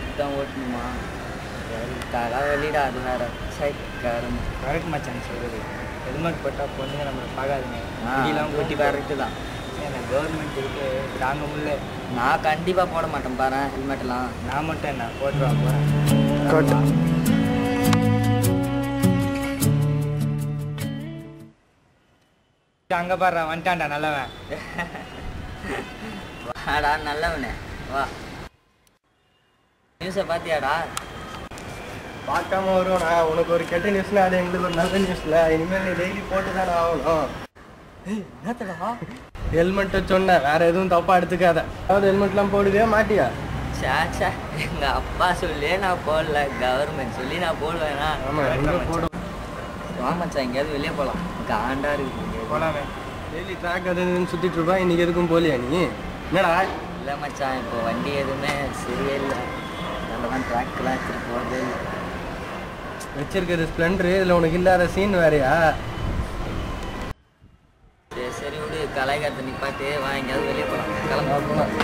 பார்த்து தான் ஓட்டணுமா சரி தலை வலிடா அது வேற சரி கரும் கரெக்ட் மச்சான் சொல்றது ஹெல்மெட் போட்டால் பொண்ணுங்க நம்மளை பார்க்காதுங்க முடியெல்லாம் கொட்டி கரெக்டு தான் கவர்மெண்ட் இருக்கு தாங்க முடியல நான் கண்டிப்பாக போட மாட்டேன் பாரு ஹெல்மெட்லாம் நான் மட்டும் என்ன போட்டுருவா போகிறேன் அங்கே பாடுறா வந்துட்டான்டா நல்லவன் வாடா நல்லவனே வா நியூஸை பார்த்தியாடா பார்க்காம வருவோண்ணா உனக்கு ஒரு கெட்ட நியூஸ்னா அது எங்களுக்கு ஒரு நல்ல நியூஸ்ல இனிமேல் நீ டெய்லி போட்டு தானே ஆகணும் என்னத்தடா ஹெல்மெட்டை சொன்னேன் வேற எதுவும் தப்பா எடுத்துக்காத அதாவது ஹெல்மெட்லாம் போடுவியா மாட்டியா சே சே எங்கள் அப்பா சொல்லியே நான் போடல கவர்மெண்ட் சொல்லி நான் போடுவேனா ஆமா எங்க போடும் வா மச்சான் எங்கேயாவது வெளியே போகலாம் காண்டா இருக்குது இங்க. போலாமே டெய்லி ட்ராக் அது இதுன்னு சுத்திட்டு இருப்பான் இன்னைக்கு எதுக்கும் போலியா நீ என்னடா இல்லை மச்சான் இப்போ வண்டி எதுவுமே சரியே இல்லை அதெல்லாம் ட்ராக்கெலாம் எடுத்துகிட்டு போகிறது வச்சிருக்கிறது ஸ்ப்ளெண்டர் இதுல உனக்கு இல்லாத சீன் வேறயா சரி சரி விடு கலைகாரத்தை நிப்பாட்டு வா எங்கேயாவது வெளியே போகலாம் கிளம்பு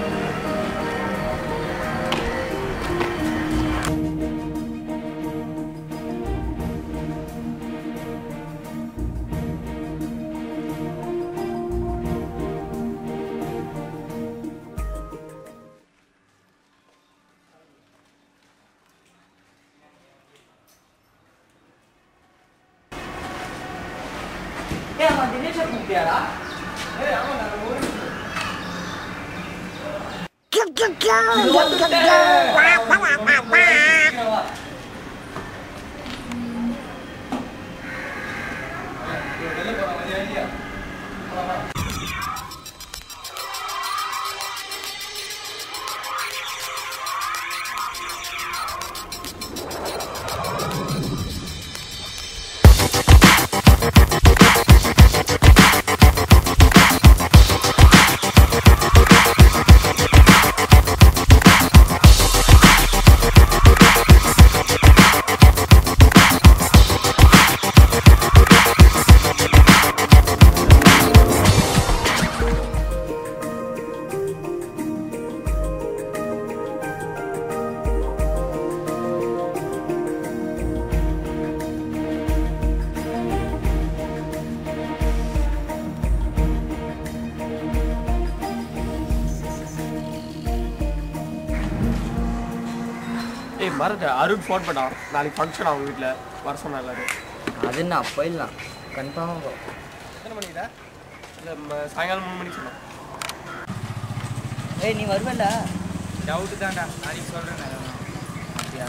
ஏய் மறந்து அருண் ஃபோன் பண்ணான் நாளைக்கு ஃபங்க்ஷன் அவங்க வீட்டில் வர சொன்னா எல்லாரும் அது என்ன போயிடலாம் கன்ஃபார்மாக எத்தனை மணிக்குடா இல்லை ம- சாயங்காலம் மூணு மணிக்கு சொன்னான் ஏய் நீ வருவேண்டா டவுட்டு தான்டா நாளைக்கு சொல்கிறேன் அப்படியா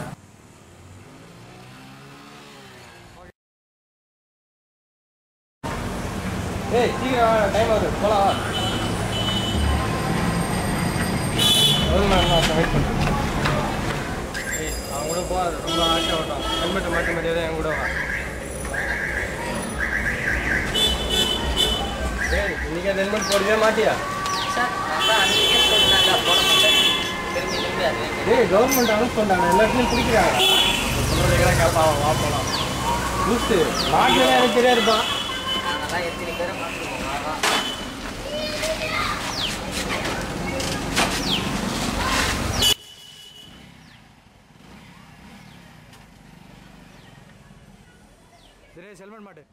ஏய் சீக்கிரம் டைம் ஆகுது போலாம் எவ்வளோ நேரம் நான் வெயிட் பண்ணுறேன் ஏய் அவன் கூட போகாது ரொம்ப ஆசை ஓட்டம் ஹெல்மெட்டை மாட்ட முடியாது என் கூட வா ஏய் இன்னைக்கு அந்த ஹெல்மெட் போடவே மாட்டியா சார் நான் தான் அன்றைக்கே சொன்னாங்க போட மாட்டேன் திரும்பி திரும்பி அது ஏய் கவர்மெண்ட் அனௌன்ஸ் பண்ணாங்க எல்லாத்தையும் பிடிக்கிறாங்க சொல்கிறது எல்லாம் கேட்பான் வா போகலாம் லூஸு மாட்டினா எனக்கு தெரியாதுப்பா நாங்கள்லாம் எத்தனை பேரை மாற்றுவோம் வா சுரேஷ் ஹெல்மெட் மாட்டு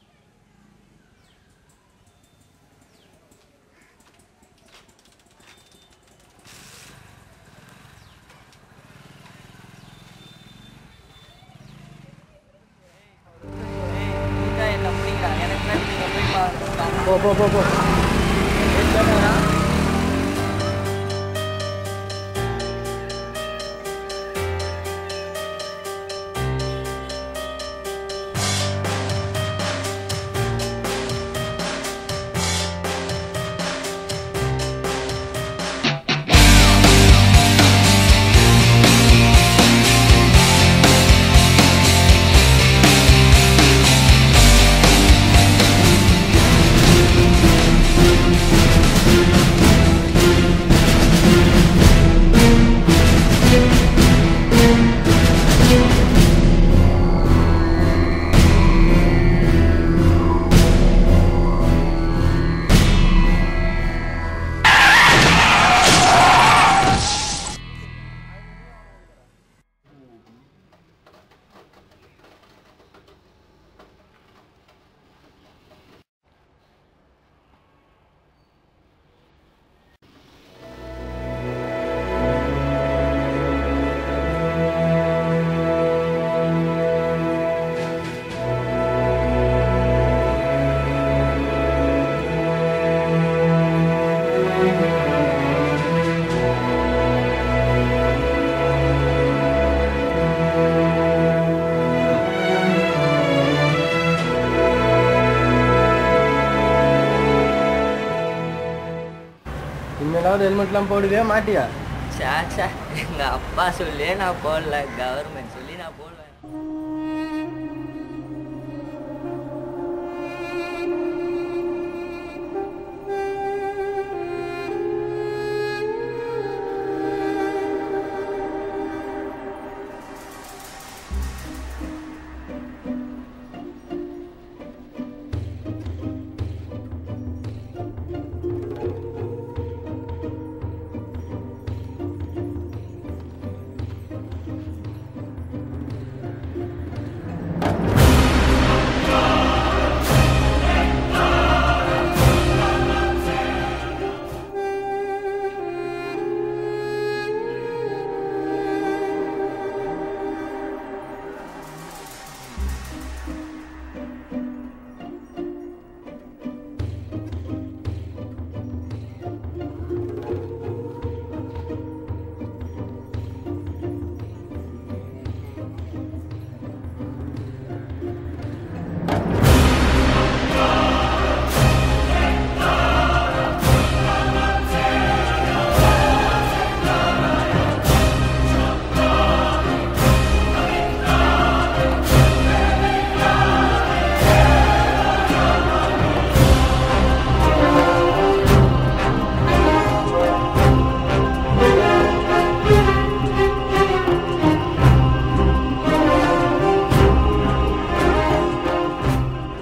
நீதான் என்ன பிடிக்கிறாங்க எனக்கு முன்னாடி நீங்கள் போய் பாருங்க போ போ போ போ Thank அம்மாவது ஹெல்மெட்லாம் போடுவியா மாட்டியா சே சே எங்கள் அப்பா சொல்லியே நான் போடல கவர்மெண்ட் சொல்லி நான் போடுவேன்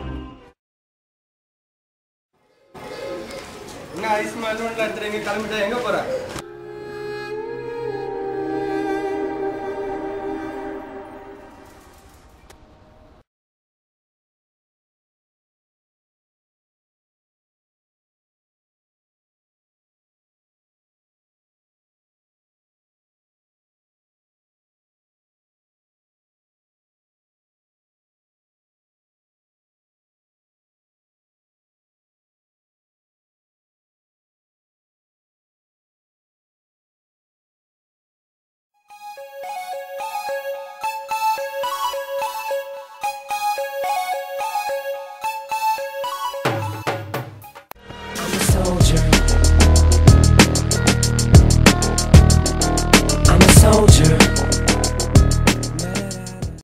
என்ன ஐஸ்மா ஹெல்மெட்லாம் எடுத்துறீங்க கிளம்பிட்டா எங்கே